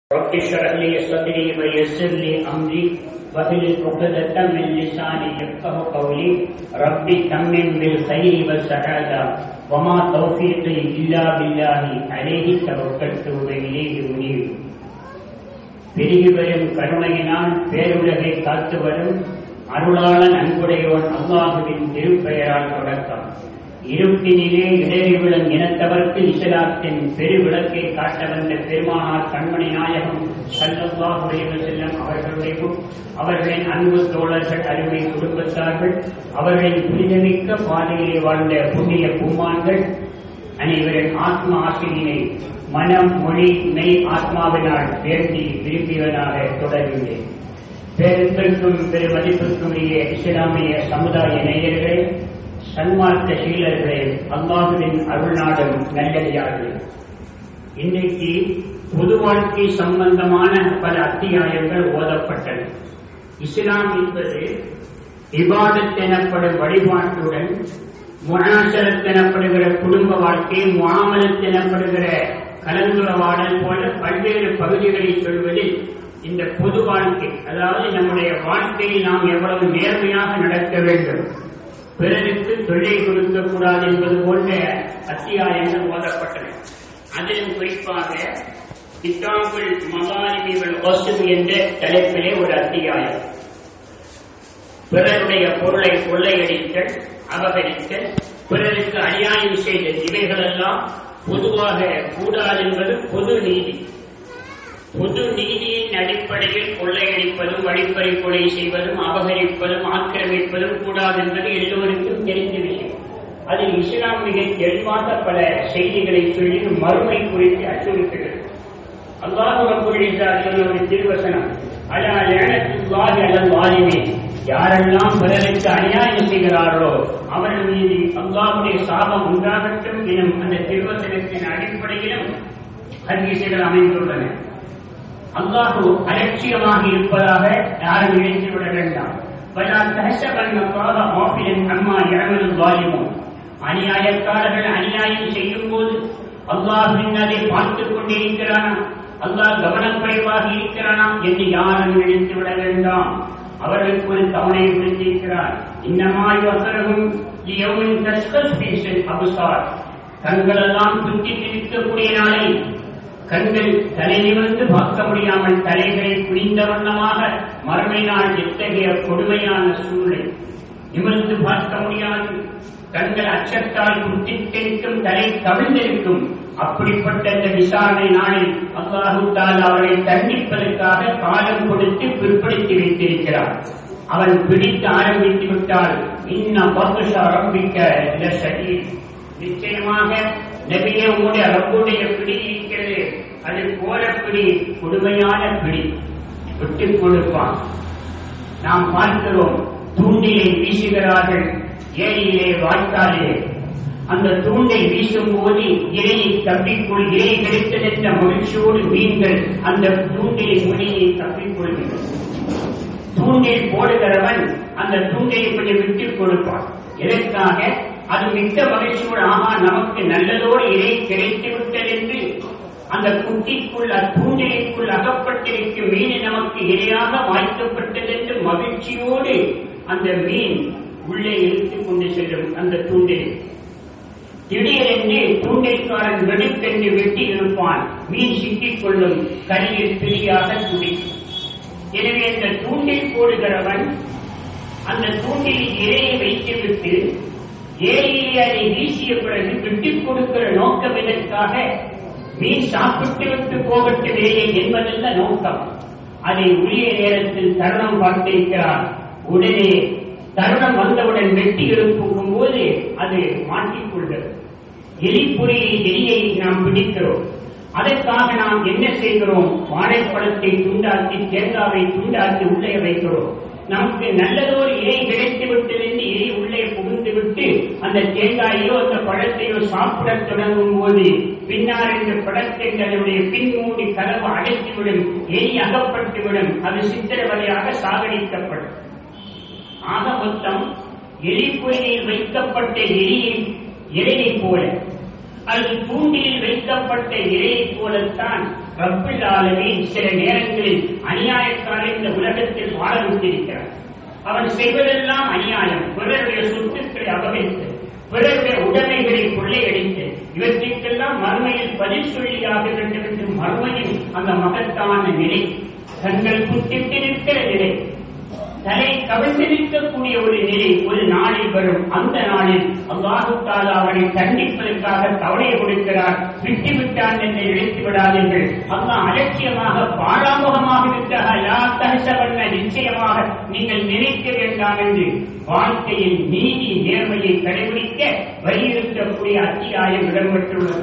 رب اشرح لي صدري ويسر لي امري واحلل عقدة من لساني يفقه قولي رب تمم بالخير والسعادة وما توفيقي الا بالله عليه توكلت واليه منيب பெருகி வரும் கருணையினால் பேருலகை காத்து வரும் அருளாளன் அன்புடையோன் அல்லாஹுவின் திருப்பெயரால் தொடக்கம் இருட்டினிலே இடறி விழும் இனத்தவர்க்கு இஸ்லாத்தின் பெருவிளக்கை காட்ட வந்த பெருமானார் கண்மணி நாயகம் சல்லல்லாஹு அலைஹி வஸல்லம் அவர்களுடையும் அவர்களின் அன்பு தோழர்கள் அருமை குடும்பத்தார்கள் அவர்களின் புனிதமிக்க பாதையிலே வாழ்ந்த புண்ணிய பூமான்கள் அனைவரின் ஆத்ம ஆசிரியினை மனம் மொழி மெய் ஆத்மாவினால் வேண்டி விரும்பியவனாக தொடர்கின்றேன் பேருந்திற்கும் பெருமதிப்பிற்கும் உரிய இஸ்லாமிய சமுதாய நேயர்களே சன்மார்க்க சீலர்களே அல்லாஹுவின் அருள்நாடும் நல்லடியார்களே இன்றைக்கு பொது வாழ்க்கை சம்பந்தமான பல அத்தியாயங்கள் ஓதப்பட்டன இஸ்லாம் என்பது இபாதத் எனப்படும் வழிபாட்டுடன் முனாசரத் எனப்படுகிற குடும்ப வாழ்க்கை முகாமலத் எனப்படுகிற கலந்துரவாடல் போல பல்வேறு பகுதிகளை சொல்வதில் இந்த பொது வாழ்க்கை அதாவது நம்முடைய வாழ்க்கையில் நாம் எவ்வளவு நேர்மையாக நடக்க வேண்டும் பிறருக்கு தொல்லை கொடுக்கக்கூடாது என்பது போன்ற அத்தியாயங்கள் ஓதப்பட்டன அதிலும் குறிப்பாக கித்தாபுல் மகாரிமிகள் ஒசும் என்ற தலைப்பிலே ஒரு அத்தியாயம் பிறருடைய பொருளை கொள்ளையடித்தல் அபகரித்தல் பிறருக்கு அநியாயம் செய்தல் இவைகளெல்லாம் பொதுவாக கூடாது என்பது பொது நீதி பொது நீதியின் அடிப்படையில் கொள்ளையடிப்பதும் வழிப்பறி கொலை செய்வதும் அபகரிப்பதும் ஆக்கிரமிப்பதும் கூடாது என்பது எல்லோருக்கும் தெரிந்த விஷயம் அதில் இஸ்லாம் மிக தெளிவாக பல செய்திகளை சொல்லி மறுமை குறித்து அச்சுறுத்துகிறது அல்லாஹ் ரபுல்லாஹ் சொன்ன ஒரு திருவசனம் அலா லேனத்துல்லாஹி அலல் வாலிமே யாரெல்லாம் பிறருக்கு அநியாயம் செய்கிறார்களோ அவர்கள் மீது அல்லாஹுடைய சாபம் உண்டாகட்டும் எனும் அந்த திருவசனத்தின் அடிப்படையிலும் ஹதீசுகள் அமைந்துள்ளன அல்லாஹு அலட்சியமாக இருப்பதாக யாரும் நினைத்து விட வேண்டாம் பலா தஹசபன்னல்லாஹ ஆஃபிலன் அம்மா யஅமலு ஸாலிமூன் அநியாயக்காரர்கள் அநியாயம் செய்யும் போது அல்லாஹ் அதை பார்த்துக் கொண்டிருக்கிறானா அல்லாஹ் கவனக்குறைவாக இருக்கிறானா என்று யாரும் நினைத்து விட வேண்டாம் அவர்களுக்கு ஒரு தவணை விடுத்திருக்கிறார் இன்னமாய் வசரகும் லியௌமின் தஸ்கஸ் பீசல் அபுசார் கண்களெல்லாம் துக்கி இருக்கக்கூடிய நாளை கண்கள் தலை நிமிர்ந்து பார்க்க முடியாமல் தலைகளை குனிந்த வண்ணமாக மறுமை நாள் எத்தகைய கொடுமையான சூழ்நிலை நிமிர்ந்து பார்க்க முடியாது கண்கள் அச்சத்தால் குத்தித்திருக்கும் தலை கவிழ்ந்திருக்கும் அப்படிப்பட்ட இந்த விசாரணை நாளில் அல்லாஹு தால் அவரை தண்டிப்பதற்காக காலம் கொடுத்து பிற்படுத்தி வைத்திருக்கிறார் அவன் பிடித்து ஆரம்பித்து விட்டால் இன்னும் பகுஷா ஆரம்பிக்க நிச்சயமாக நபியே உங்களுடைய ரப்புடைய பிடி இருக்கிறது அது போல பிடி கொடுமையான பிடி விட்டுக் கொடுப்பான் நாம் பார்க்கிறோம் தூண்டிலை வீசுகிறார்கள் ஏரியிலே வாய்க்காலிலே அந்த தூண்டை வீசும் போது இலையை தப்பிக்கொள் இலை கிடைத்ததென்ற மகிழ்ச்சியோடு மீன்கள் அந்த தூண்டிலை மொழியை தப்பிக்கொள்கின்றன தூண்டில் போடுகிறவன் அந்த தூண்டிலை கொஞ்சம் விட்டுக் கொடுப்பான் எதற்காக அது மிக்க மகிழ்ச்சியோடு ஆகா நமக்கு நல்லதோடு இலை கிடைத்து விட்டது என்று அந்த குட்டிக்குள் அத்தூண்டிலைக்குள் அகப்பட்டிருக்கும் மீன் நமக்கு இரையாக வாய்க்கப்பட்டது என்று மகிழ்ச்சியோடு அந்த மீன் உள்ளே இழுத்துக் கொண்டு செல்லும் அந்த தூண்டில் திடீரென்று தூண்டில்காரன் வெடுக்கென்று வெட்டி இருப்பான் மீன் சிக்கிக் கொள்ளும் கரையில் பிரியாக துடிக்கும் எனவே அந்த தூண்டில் போடுகிறவன் அந்த தூண்டில் இரையை வைத்துவிட்டு ஏரியிலே அதை வீசிய பிறகு விட்டுக் கொடுக்கிற நோக்கம் இதற்காக மீன் சாப்பிட்டு விட்டு போகட்டும் இரையை என்பதல்ல நோக்கம் அதை உரிய நேரத்தில் தருணம் பார்த்திருக்கிறார் உடனே தருணம் வந்தவுடன் வெட்டி எழுப்பும் போது அது மாட்டிக்கொள்கிறது எலிப்புரியை எலியை நாம் பிடிக்கிறோம் அதற்காக நாம் என்ன செய்கிறோம் வாழைப்பழத்தை துண்டாக்கி தேங்காவை துண்டாக்கி உள்ளே வைக்கிறோம் நமக்கு நல்லதொரு இலை கிடைத்து விட்டது என்று இலை உள்ளே புகுந்து விட்டு அந்த தேங்காயோ அந்த பழத்தையோ சாப்பிட தொடங்கும் போது பின்னார் இந்த பழத்தைகளுடைய பின்மூடி கதவு அடைத்துவிடும் எலி அகப்பட்டுவிடும் அது சித்திரவதையாக சாகடிக்கப்படும் ஆக மொத்தம் எலிப்பொறியில் வைக்கப்பட்ட எலியை இலையை போல அது தூண்டில் வைக்கப்பட்ட இலையைப் போலத்தான் ரப்பில் ஆலமீன் சில நேரங்களில் அநியாயக்காரரை இந்த உலகத்தில் வாழ விட்டிருக்கிறார் அவன் செய்வதெல்லாம் அநியாயம் பிறருடைய சொத்துக்களை அபகரித்து பிறருடைய உடைமைகளை கொள்ளையடித்து இவற்றிற்கெல்லாம் மறுமையில் பதில் சொல்லியாக வேண்டும் என்று மறுமையில் அந்த மகத்தான நிலை தங்கள் குத்திட்டு நிற்கிற நிலை தலை கவிழ்ந்து நிற்கக்கூடிய ஒரு நிலை ஒரு நாளில் வரும் அந்த நாளில் அல்லாஹு தாலா அவனை தண்டிப்பதற்காக கவலையை கொடுக்கிறார் விட்டு விட்டான் என்று இழைத்து விடாதீர்கள் அல்லாஹ் அலட்சியமாக பாராமுகமாக விட்டாக யா தகசவண்ண நிச்சயமாக நீங்கள் நினைக்க வேண்டாம் என்று வாழ்க்கையில் நீதி நேர்மையை கடைபிடிக்க வலியுறுத்தக்கூடிய அத்தியாயம் இடம்பெற்றுள்ளது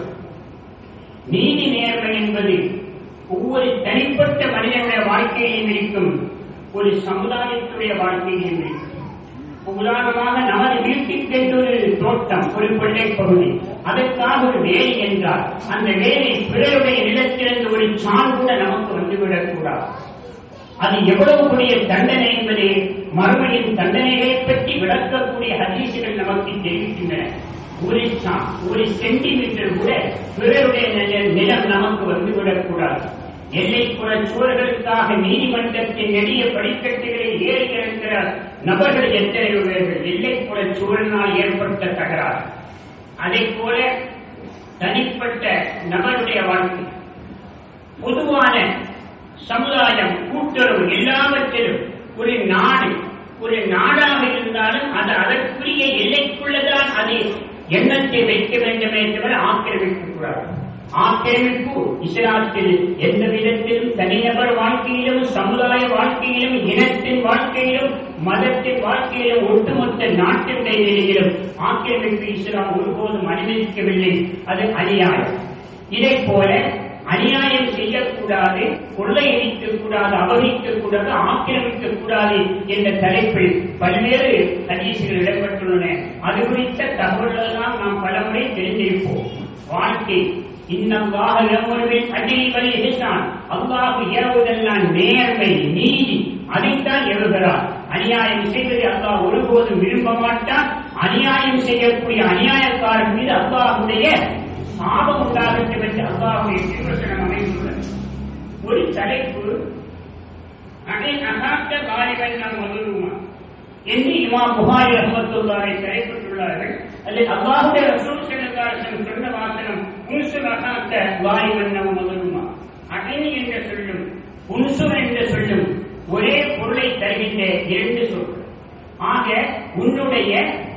நீதி நேர்மை என்பது ஒவ்வொரு தனிப்பட்ட மனிதனுடைய வாழ்க்கையிலும் இருக்கும் ஒரு சமுதாயத்துடைய வாழ்க்கையிலும் இருக்கும் உதாரணமாக நமது வீட்டுக்கு ஒரு தோட்டம் ஒரு பிள்ளை பகுதி அதற்காக ஒரு வேலை என்றால் அந்த வேலை பிறருடைய நிலத்திலிருந்து ஒரு சான் கூட நமக்கு வந்துவிடக் கூடாது அது எவ்வளவு பெரிய தண்டனை என்பதை மறுமையின் தண்டனைகளை பற்றி விளக்கக்கூடிய ஹதீசுகள் நமக்கு தெரிவிக்கின்றன ஒரு சா- ஒரு சென்டிமீட்டர் கூட பிறருடைய நில- நிலம் நமக்கு வந்துவிடக் கூடாது எல்லைப்புற சுவர்களுக்காக நீதிமன்றத்தின் நெடிய படிக்கட்டுகளை ஏறி இறக்கிற நபர்கள் எத்தனை பேர்கள் எல்லைப்புற சுவரினால் ஏற்பட்ட தகராறு அதைப் போல தனிப்பட்ட நபருடைய வாழ்க்கை பொதுவான சமுதாயம் கூட்டுறவு எல்லாவற்றிலும் ஒரு நாடு ஒரு நாடாக இருந்தாலும் அது அதற்குரிய எல்லைக்குள்ளதான் அது எண்ணத்தை வைக்க வேண்டுமே தவிர ஆக்கிரமிக்க கூடாது ஆக்கிரமிப்பு இஸ்லாத்தில் எந்த விதத்திலும் தனிநபர் வாழ்க்கையிலும் சமுதாய வாழ்க்கையிலும் இனத்தின் வாழ்க்கையிலும் மதத்தின் வாழ்க்கையிலும் ஒட்டுமொத்த நாட்டினுடைய நிலையிலும் ஆக்கிரமிப்பு இஸ்லாம் ஒருபோதும் அனுமதிக்கவில்லை அது அநியாயம் இதை போல அநியாயம் செய்யக்கூடாது கொள்ளையடிக்க கூடாது அபகரிக்க கூடாது ஆக்கிரமிக்க கூடாது என்ற தலைப்பில் பல்வேறு ஹதீசுகள் இடம்பெற்றுள்ளன அது குறித்த தகவல்களெல்லாம் நாம் பலமுறை தெரிந்திருப்போம் வாழ்க்கை இன்னமாக நம்மொருவில் அடிவழி இஹ்சான் அல்லாஹ் ஏவுவதெல்லாம் நேர்மை நீதி அதைத்தான் ஏவுகிறார் அநியாயம் செய்வதை அல்லாஹ் ஒருபோதும் விரும்ப மாட்டான் அநியாயம் செய்யக்கூடிய அநியாயக்காரன் மீது அல்லாஹுடைய சாபம் உண்டாகட்டும் என்று அல்லாஹுடைய திருவசனம் அமைந்துள்ளது ஒரு தலைப்பு அதை அகாத்த காலிவன் நம் மதுருமா என்று இமாம் புகாரி ரஹமத்துல்லாரை தலைப்பிட்டுள்ளார்கள் அதில் அல்லாஹுடைய ரசூல் செல்லதாசன் சொன்ன வாசனம் உன்சுர் அகாத்த காலிவன் நம் மதுருமா அகனி என்ற சொல்லும் உன்சுர் என்ற சொல்லும் ஒரே பொருளை தருகின்ற இரண்டு சொற்கள் ஆக உன்னுடைய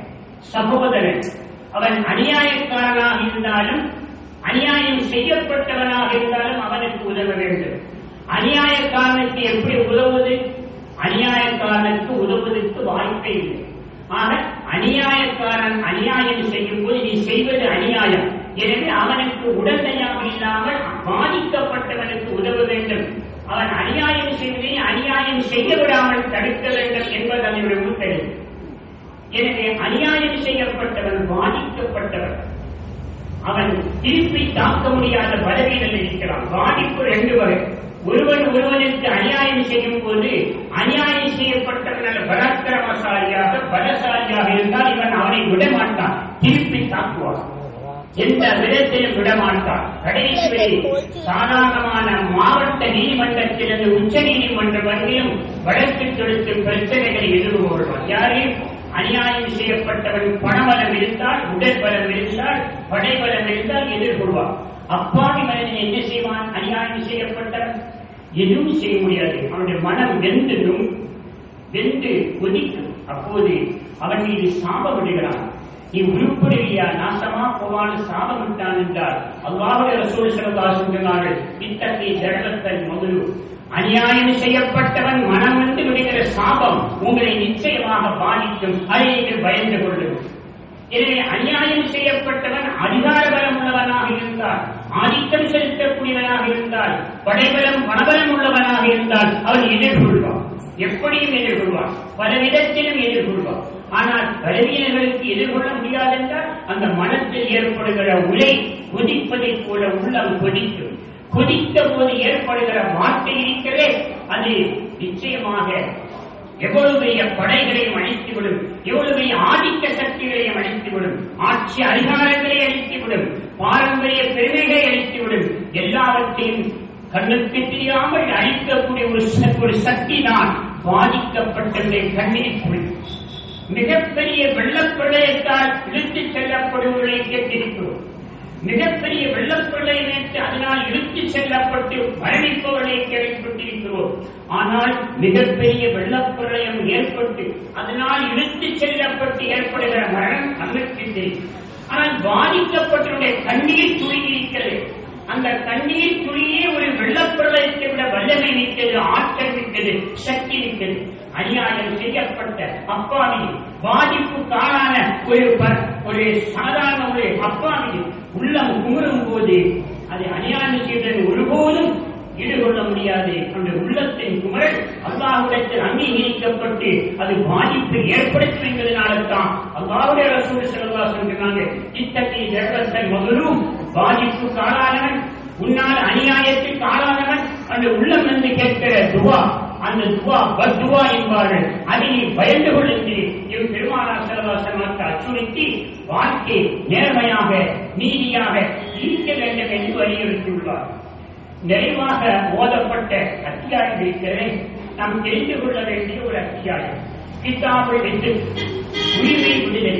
சகோதரன் அவன் அநியாயக்காரனாக இருந்தாலும் அநியாயம் செய்யப்பட்டவனாக இருந்தாலும் அவனுக்கு உதவ வேண்டும் அநியாயக்காரனுக்கு எப்படி உதவுவது அநியாயக்காரனுக்கு உதவுவதற்கு வாய்ப்பே இல்லை ஆக அநியாயக்காரன் அநியாயம் செய்யும் போது நீ செய்வது அநியாயம் எனவே அவனுக்கு உடந்தையாக இல்லாமல் பாதிக்கப்பட்டவனுக்கு உதவ வேண்டும் அவன் அநியாயம் செய்வதை அநியாயம் செய்ய விடாமல் தடுக்க வேண்டும் என்பது அதனுடைய உத்தரவு எனவே அநியாயம் செய்யப்பட்டவன் பாதிக்கப்பட்டவன் அவன் திருப்பி தாக்க முடியாத பலவீனம் இருக்கிறான் பாதிப்பு ரெண்டு வகை ஒருவன் ஒருவனுக்கு அநியாயம் செய்யும் போது அநியாயம் செய்யப்பட்டவன் அல்ல பராக்கிரமசாலியாக பலசாலியாக இருந்தால் இவன் அவனை விட மாட்டான் திருப்பி தாக்குவான் எந்த விதத்திலும் விடமாட்டான் கடைசி வரை சாதாரணமான மாவட்ட நீதிமன்றத்திலிருந்து உச்ச நீதிமன்றம் வரையிலும் வழக்கு தொடுத்து பிரச்சனைகளை எதிர்கொள்வான் யாரையும் அநியாயம் செய்யப்பட்டவன் பணபலம் இருந்தால் உடல் பலம் இருந்தால் படைபலம் இருந்தால் எதிர்கொள்வான் அப்பாவி மனிதன் என்ன செய்வான் அநியாயம் செய்யப்பட்டவன் எதுவும் செய்ய முடியாது அவனுடைய மனம் வெந்துடும் வெந்து கொதிக்கும் அப்போது அவன் மீது சாபம் விடுகிறான் நீ உருப்படுவியா நாசமா போவான்னு சாபம் விட்டான் என்றால் அல்லாவுடைய ரசூல் சிறந்தாசன் சொன்னார்கள் இத்தகைய ஜடலத்தன் முதலு அநியாயம் செய்யப்பட்டவன் மனம் வந்து விடுகிற சாபம் உங்களை நிச்சயமாக பாதிக்கும் அதை நீங்கள் பயந்து கொள்ளுங்கள் எனவே அநியாயம் செய்யப்பட்டவன் அதிகார பலம் உள்ளவனாக இருந்தால் ஆதிக்கம் செலுத்தக்கூடியவனாக இருந்தால் படைபலம் பணபலம் உள்ளவனாக இருந்தால் அவன் எதிர்கொள்வான் எப்படியும் எதிர்கொள்வான் பல விதத்திலும் எதிர்கொள்வான் ஆனால் பலவீனர்களுக்கு எதிர்கொள்ள முடியாதென்றால் அந்த மனத்தில் ஏற்படுகிற உலை கொதிப்பதைப் போல உள்ளம் கொதிக்கும் கொதித்த போது ஏற்படுகிற வார்த்தை இருக்கிறதே அது நிச்சயமாக எவ்வளவு பெரிய படைகளையும் அழித்துவிடும் எவ்வளவு பெரிய ஆதிக்க சக்திகளையும் அழித்துவிடும் ஆட்சி அதிகாரங்களை அழித்துவிடும் பாரம்பரிய பெருமைகளை அழித்துவிடும் எல்லாவற்றையும் கண்ணுக்கு தெரியாமல் அழிக்கக்கூடிய ஒரு ச- ஒரு சக்தி தான் பாதிக்கப்பட்டவருடைய கண்ணீர் குழி மிகப்பெரிய வெள்ளப்பிரளயத்தால் இழுத்துச் செல்லப்படுவதை கேட்டிருக்கிறோம் மிகப்பெரிய வெள்ளப்பிரளயத்தை அதனால் இழுத்துச் செல்லப்பட்டு மரணிப்பவர்களை கேள்விப்பட்டிருக்கிறோம் ஆனால் மிகப்பெரிய வெள்ளப்பிரளயம் ஏற்பட்டு அதனால் இழுத்துச் செல்லப்பட்டு ஏற்படுகிற மரணம் நமக்கு தெரியும் ஆனால் பாதிக்கப்பட்டவருடைய கண்ணீர் துளி இருக்கிறது அந்த கண்ணீர் துளியே ஒரு வெள்ளப்பிரளயத்தை விட வல்லமை மிக்கது ஆற்றல் மிக்கது சக்தி மிக்கது அநியாயம் செய்யப்பட்ட அப்பாவி பாதிப்புக்கான ஒரு ப- ஒரு சாதாரண ஒரு அப்பாவி உள்ளம் குமுறும் போது அது அநியாயம் செய்தது ஒருபோதும் ஈடுகொள்ள முடியாது அந்த உள்ளத்தின் குமரல் அல்லாஹ்விடத்தில் அங்கீகரிக்கப்பட்டு அது பாதிப்பை ஏற்படுத்தும் என்பதனால்தான் அல்லாஹ்வுடைய ரசூல் ஸல்லல்லாஹு அலைஹி சொன்னாங்க இத்தகைய ஜெகத்தன் மகளும் பாதிப்புக்கு ஆளானவன் உன்னால் அநியாயத்துக்கு ஆளானவன் அந்த உள்ளம் வந்து கேட்கிற துவா அந்த துவா பத்துவா என்பார்கள் அதை நீ பயந்து கொள் என்று இவ் பெருமானார் செலவாசனத்தை அச்சுறுத்தி வாழ்க்கை நேர்மையாக நீதியாக இருக்க வேண்டும் என்று வலியுறுத்தியுள்ளார் நிறைவாக ஓதப்பட்ட அத்தியாயம் இருக்கிறது நாம் தெரிந்து கொள்ள வேண்டிய ஒரு அத்தியாயம் கிதாபுல் விட்டு உரிமை விடுதலை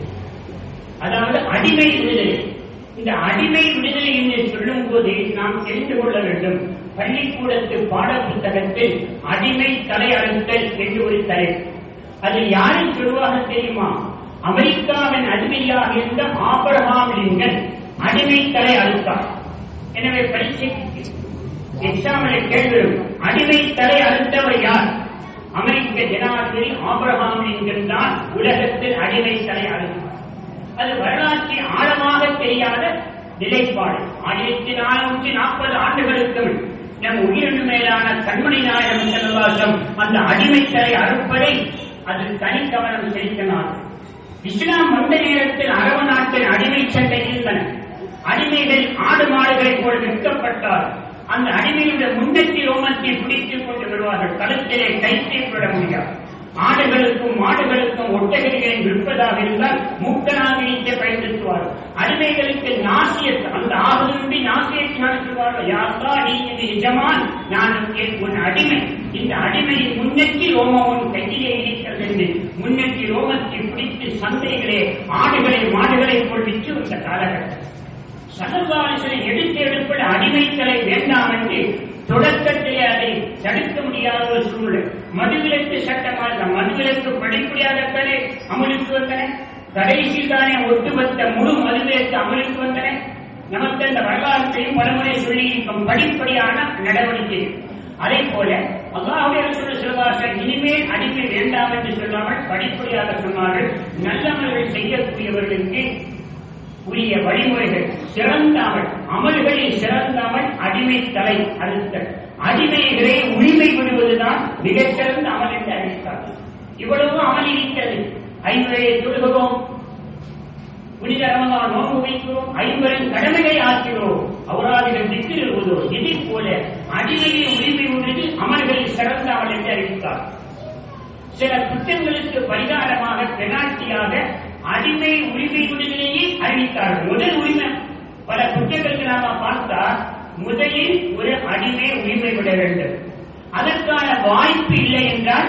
அதாவது அடிமை விடுதலை இந்த அடிமை விடுதலை என்று சொல்லும் போது நாம் தெரிந்து கொள்ள வேண்டும் பள்ளிக்கூடத்து பாட புத்தகத்தில் அடிமை தலை அழுத்தல் என்று ஒரு தலைப்பு அதில் யாரை சொல்வாக தெரியுமா அமெரிக்காவின் அடிமையாக இருந்த ஆபரகாம் லிங்கன் அடிமை தலை அழுத்தார் எனவே பரீட்சைக்கு எக்ஸாமில் கேள்வி வரும். அடிமை தலை அழுத்தவர் யார் அமெரிக்க ஜனாதிபதி ஆபிரகாம் லிங்கன் தான் உலகத்தில் அடிமை தலை அழுத்தார் அது வரலாற்றில் ஆழமாக தெரியாத நிலைப்பாடு ஆயிரத்தி நானூற்றி நாற்பது ஆண்டுகளுக்கு முன் நம் உயிரினு மேலான கண்மணி நாயகம் செல்வாசம் அந்த அடிமைத்தலை அறுப்பதை அதில் தனி கவனம் செலுத்தினார் இஸ்லாம் வந்த நேரத்தில் அரபு நாட்டில் அடிமை சட்டை இருந்தன அடிமைகள் ஆடு மாடுகளை போல் விற்கப்பட்டார் அந்த அடிமையுடைய முன்னெத்தி ரோமத்தை பிடித்துக் கொண்டு வருவார்கள் கழுத்திலே கைத்தை விட முடியாது ஆடுகளுக்கும் மாடுகளுக்கும் ஒட்டகைகளை விற்பதாக இருந்தால் மூக்கனாக நீக்க பயன்படுத்துவார்கள் அடிமைகளுக்கு நாசியத் அந்த ஆகுதும்பி நாசியத்தை நடத்துவார்கள் யாருக்கா நீ இது எஜமான் நான் இங்கே உன் அடிமை இந்த அடிமையின் முன்னெற்றி ரோமம் உன் கையிலே இருக்கிறது என்று முன்னெற்றி ரோமத்தை பிடித்து சந்தைகளே ஆடுகளை மாடுகளை போல் விற்று வந்த காலகட்டம் சகவாரிசனை எடுத்து எடுப்பது அடிமைத்தலை வேண்டாம் என்று தொடக்கத்திலே அதை தடுக்க முடியாத ஒரு சூழ்நிலை மதுவிலக்கு சட்டமாக மதுவிலக்கு படிப்படியாகத்தானே அமலுக்கு வந்தன கடைசி தானே ஒட்டுமொத்த முழு மதுவிலக்கு அமலுக்கு வந்தன நமக்கு அந்த வரலாற்றையும் பலமுறை சொல்லி இருக்கும் படிப்படியான நடவடிக்கை அதே போல அல்லாஹுடைய ரசூல் சிலவாசன் இனிமேல் அடிமை வேண்டாம் என்று சொல்லாமல் படிப்படியாக சொன்னார்கள் நல்லவர்கள் செய்யக்கூடியவர்களுக்கு உரிய வழிமுறைகள் சிறந்தாமல் அமல்களில் சிறந்தாமல் அடிமை தலை அழுத்தல் அடிமைகளை உரிமை விடுவதுதான் மிகச்சிறந்த அமல் என்று அறிவித்தார் இவ்வளவு அமல் இருக்கிறது ஐம்பதை தொழுகிறோம் புனித ரமதான் நோன்பு வைக்கிறோம் ஐம்பரின் கடமையை ஆற்றுகிறோம் அவராதிகள் திக்கு எழுதுவோம் இதே போல அடிமையை உரிமை விடுவது அமல்களில் சிறந்த அமல் என்று அறிவித்தார் சில குற்றங்களுக்கு பரிகாரமாக பெனால்ட்டியாக அடிமை உரிமை விடுதலையை அறிவித்தார்கள் முதல் உரிமை பல குற்றங்களுக்கு நாம பார்த்தா முதலில் ஒரு அடிமை உரிமை விட வேண்டும் அதற்கான வாய்ப்பு இல்லை என்றால்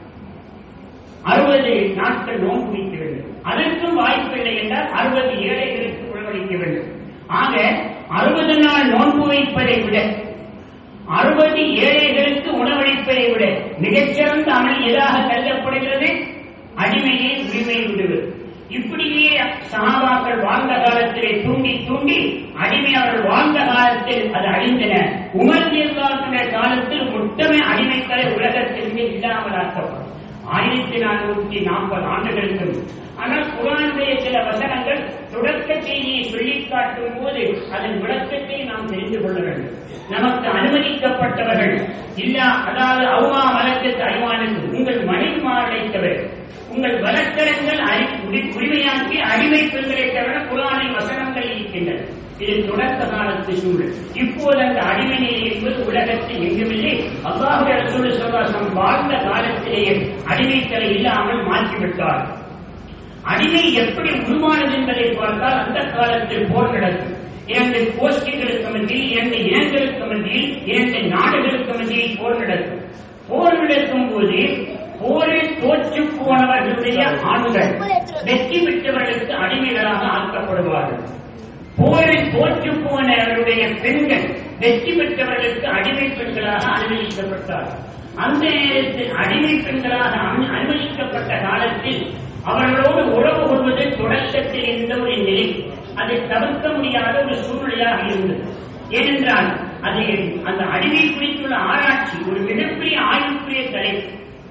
அறுபது நாட்கள் நோன்பு வைக்க வேண்டும் அதற்கும் வாய்ப்பு இல்லை என்றால் அறுபது ஏழைகளுக்கு உணவளிக்க வேண்டும் ஆக அறுபது நாள் நோன்பு வைப்பதை விட அறுபது ஏழைகளுக்கு உணவளிப்பதை விட மிகச்சிறந்த அமல் எதாக கருதப்படுகிறது அடிமையை உரிமை விடுவது இப்படியே சகாபாக்கள் வாழ்ந்த காலத்திலே தூண்டி தூண்டி அடிமை அவர்கள் வாழ்ந்த காலத்தில் அது அழிந்தன உமர் நிர்வாகத்தின காலத்தில் மொத்தமே அடிமைகளை உலகத்திலிருந்து இல்லாமலாக்கப்படும் ஆயிரத்தி நானூற்றி நாற்பது ஆண்டுகளுக்கு முன். ஆனால் குரானுடைய சில வசனங்கள் தொடக்க செய்தியை சொல்லிக் காட்டும் போது அதன் விளக்கத்தை நாம் தெரிந்து கொள்ள வேண்டும் நமக்கு அனுமதிக்கப்பட்டவர்கள் இல்ல அதாவது அவுமா வழக்கத்து அறிவானுக்கு உங்கள் மனைவிமார்களை தவிர உங்கள் வழக்கரங்கள் அறி- உரி- உரிமையாக்கி அடிமை பெண்களை தவிர குரானின் வசனங்கள் இருக்கின்றன இது தொடக்க காலத்து சூழல் இப்போது அந்த அடிமை நிலை என்பது உலகத்தில் எங்குமில்லை அல்லாஹுடைய ரசூல் சல்லாசம் வாழ்ந்த காலத்திலேயே அடிமைத்தலை இல்லாமல் மாற்றிவிட்டார் அடிமை எப்படி உருவானது என்பதை பார்த்தால் அந்த காலத்தில் போர் நடக்கும் இரண்டு கோஷ்டிகளுக்கு மத்தியில் இரண்டு இனங்களுக்கு மத்தியில் இரண்டு நாடுகளுக்கு மத்தியில் போர் நடக்கும் போர் நடக்கும் போது போரில் தோற்று போனவர்களுடைய ஆண்கள் வெற்றி பெற்றவர்களுக்கு அடிமைகளாக ஆக்கப்படுவார்கள் போரில் தோற்று போனவருடைய பெண்கள் வெற்றி பெற்றவர்களுக்கு அடிமை பெண்களாக அனுமதிக்கப்பட்டார்கள் அந்த நேரத்தில் அடிமை பெண்களாக அனு- அனுமதிக்கப்பட்ட காலத்தில் அவர்களோடு உறவு கொள்வது தொடக்கத்தில் இருந்த ஒரு நிலை அதை தவிர்க்க முடியாத ஒரு சூழ்நிலையாக இருந்தது ஏனென்றால் அது அந்த அடிமை குறித்துள்ள ஆராய்ச்சி ஒரு மிகப்பெரிய ஆய்வுக்குரிய தலைப்பு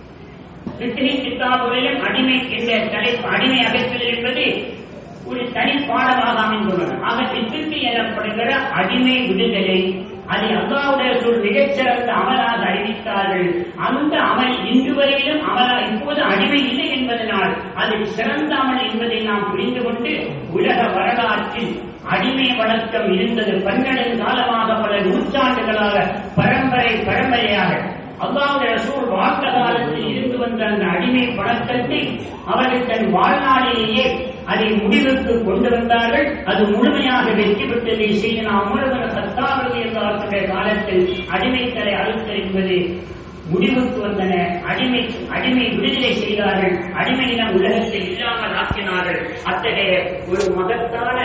பிக்னி கித்தாபுகளிலும் அடிமை என்ற தலைப்பு அடிமை அகற்றல் என்பது ஒரு தனி பாடமாக அமைந்துள்ளது ஆக பித்திற்கு எனப்படுகிற அடிமை விடுதலை அதை அல்லாவுடைய சொல் மிகச்சிறந்த அமலாக அறிவித்தார்கள் அந்த அமல் இன்று வரையிலும் அமலா இப்போது அடிமை இல்லை என்பதனால் அது சிறந்த அமல் என்பதை நாம் புரிந்து கொண்டு உலக வரலாற்றில் அடிமை வழக்கம் இருந்தது பன்னெடுங்காலமாக பல நூற்றாண்டுகளாக பரம்பரை பரம்பரையாக அல்லாவுடைய ரசூல் வாழ்ந்த காலத்தில் இருந்து வந்த அந்த அடிமை பழக்கத்தை அவர்கள் தன் வாழ்நாளிலேயே அதை முடிவுக்கு கொண்டு வந்தார்கள் அது முழுமையாக வெற்றி பெற்றதை செய்ய நாம் முழுவதும் சத்தாவதி என்றவர்களுடைய காலத்தில் அடிமைத்தலை அழுத்தல் என்பது முடிவுக்கு வந்தன அடிமை அடிமை விடுதலை செய்தார்கள் அடிமையினம் உலகத்தை இல்லாமல் ஆக்கினார்கள் அத்தகைய ஒரு மகத்தான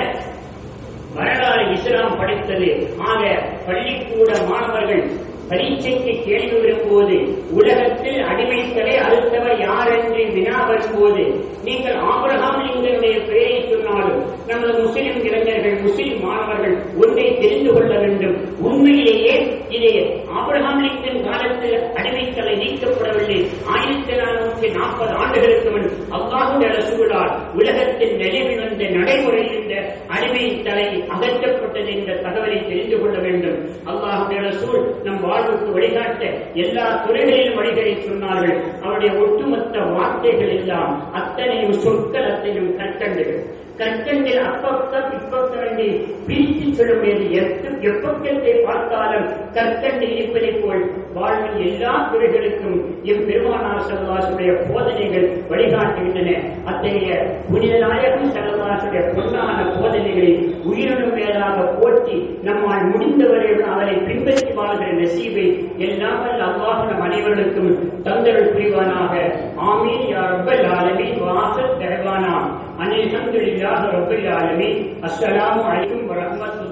வரலாறு இஸ்லாம் படித்தது ஆக பள்ளிக்கூட மாணவர்கள் பரீட்சைக்கு கேள்வி வரும்போது உலகத்தில் அடிமைத்தலை அழுத்தவர் யார் என்று வினா வரும்போது நீங்கள் ஆபிரகாம் லிங்கனுடைய பெயரை சொன்னாலும் நமது முஸ்லிம் இளைஞர்கள் முஸ்லிம் மாணவர்கள் ஒன்றை தெரிந்து கொள்ள வேண்டும் உண்மையிலேயே இது ஆபிரகாம் லிங்கன் காலத்தில் அடிமைத்தலை நீக்கப்படவில்லை ஆயிரத்தி நானூற்றி நாற்பது ஆண்டுகளுக்கு முன் அல்லாஹுடைய ரசூலால் உலகத்தில் நிலவில் வந்த நடைமுறையில் இந்த அடிமை தலை அகற்றப்பட்டது என்ற தகவலை தெரிந்து கொள்ள வேண்டும் அல்லாஹுடைய ரசூல் நம் வாழ்வுக்கு வழிகாட்ட எல்லா துறைகளிலும் வழிகளை சொன்னார்கள் அவருடைய ஒட்டுமொத்த வார்த்தைகள் எல்லாம் அத்தனையும் சொற்கள் அத்தனையும் கற்கண்டுகள் கற்கண்டில் அப்பக்கம் இப்பக்கரண்டி பிரித்து சொல்லும்போது எத்த எப்பக்கத்தை பார்த்தாலும் கற்கண்டு இருப்பதைப் போல் வாழ்வின் எல்லா துறைகளுக்கும் எம்பெருமானார் செல்வாசுடைய போதனைகள் வழிகாட்டுகின்றன அத்தகைய புனித நாயகம் செல்வாசுடைய பொன்னான போதனைகளை உயிரினும் மேலாக போற்றி நம்மால் முடிந்தவரை அவரை பின்பற்றி வாழ்கிற நசீபை எல்லாம் வல்ல அல்லாஹ் நம் அனைவருக்கும் தந்தருள் புரிவானாக ஆமீன் யா ரப்பல் ஆலமீன் வாசல் தரவானா அனில் அல்ஹம்துலில்லாஹி ரப்பில் ஆலமீன் அஸ்ஸலாமு அலைக்கும் வரஹ்மத்துல்லாஹி